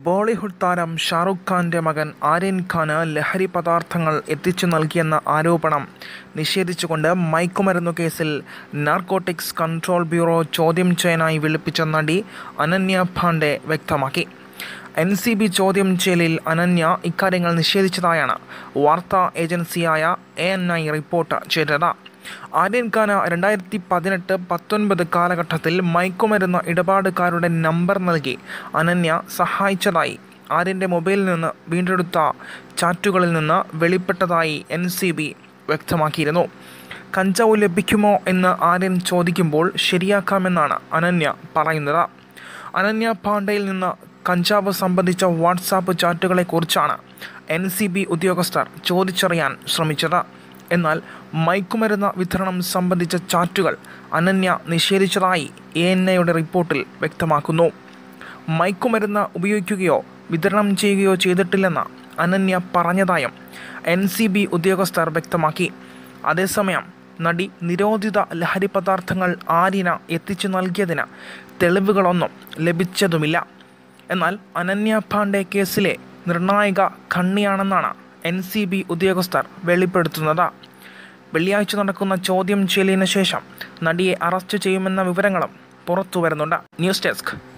ബോളിവുഡ് താരം ഷാറുഖ് ഖാന്റെ മകൻ ആര്യൻ ഖാന് ലഹരി പദാർത്ഥങ്ങൾ എത്തിച്ചു നൽകിയെന്ന ആരോപണം നിഷേധിച്ചുകൊണ്ട് മയക്കുമരുന്നു കേസിൽ നാർക്കോട്ടിക്സ് കൺട്രോൾ ബ്യൂറോ ചോദ്യം ചെയ്യാനായി വിളിപ്പിച്ച നടി അനന്യ പാണ്ഡെ വ്യക്തമാക്കി എൻ സി ബി ചോദ്യം ചെയ്യലിൽ അനന്യ ഇക്കാര്യങ്ങൾ നിഷേധിച്ചതായാണ് വാർത്താ ഏജൻസിയായ എ എൻ ഐ റിപ്പോർട്ട് ചെയ്തത് ആര്യൻ ഖാന് രണ്ടായിരത്തി പതിനെട്ട് പത്തൊൻപത് കാലഘട്ടത്തിൽ മയക്കുമരുന്ന് ഇടപാടുകാരുടെ നമ്പർ നൽകി അനന്യ സഹായിച്ചതായി ആര്യൻ്റെ മൊബൈലിൽ നിന്ന് വീണ്ടെടുത്ത ചാറ്റുകളിൽ നിന്ന് വെളിപ്പെട്ടതായി എൻ സി ബി വ്യക്തമാക്കിയിരുന്നു കഞ്ചാവ് ലഭിക്കുമോ എന്ന് ആര്യൻ ചോദിക്കുമ്പോൾ ശരിയാക്കാമെന്നാണ് അനന്യ പറയുന്നത് അനന്യ പാണ്ഡയിൽ നിന്ന് കഞ്ചാവ് സംബന്ധിച്ച വാട്സാപ്പ് ചാറ്റുകളെക്കുറിച്ചാണ് എൻ സി ബി ഉദ്യോഗസ്ഥർ ചോദിച്ചറിയാൻ ശ്രമിച്ചത് എന്നാൽ മയക്കുമരുന്ന് വിതരണം സംബന്ധിച്ച ചാറ്റുകൾ അനന്യ നിഷേധിച്ചതായി എ എൻ ഐയുടെ റിപ്പോർട്ടിൽ വ്യക്തമാക്കുന്നു മയക്കുമരുന്ന് ഉപയോഗിക്കുകയോ വിതരണം ചെയ്യുകയോ ചെയ്തിട്ടില്ലെന്ന് അനന്യ പറഞ്ഞതായും എൻ സി ബി ഉദ്യോഗസ്ഥർ വ്യക്തമാക്കി അതേസമയം നടി നിരോധിത ലഹരി പദാർത്ഥങ്ങൾ ആര്യന് എത്തിച്ചു നൽകിയതിന് തെളിവുകളൊന്നും ലഭിച്ചതുമില്ല എന്നാൽ അനന്യ പാണ്ഡെ കേസിലെ നിർണായക കണ്ണിയാണെന്നാണ് എൻ സി ബി ഉദ്യോഗസ്ഥർ വെളിപ്പെടുത്തുന്നത് വെള്ളിയാഴ്ച നടക്കുന്ന ചോദ്യം ചെയ്യലിന് ശേഷം നടിയെ അറസ്റ്റ് ചെയ്യുമെന്ന വിവരങ്ങളും പുറത്തു വരുന്നുണ്ട് ന്യൂസ് ഡെസ്ക്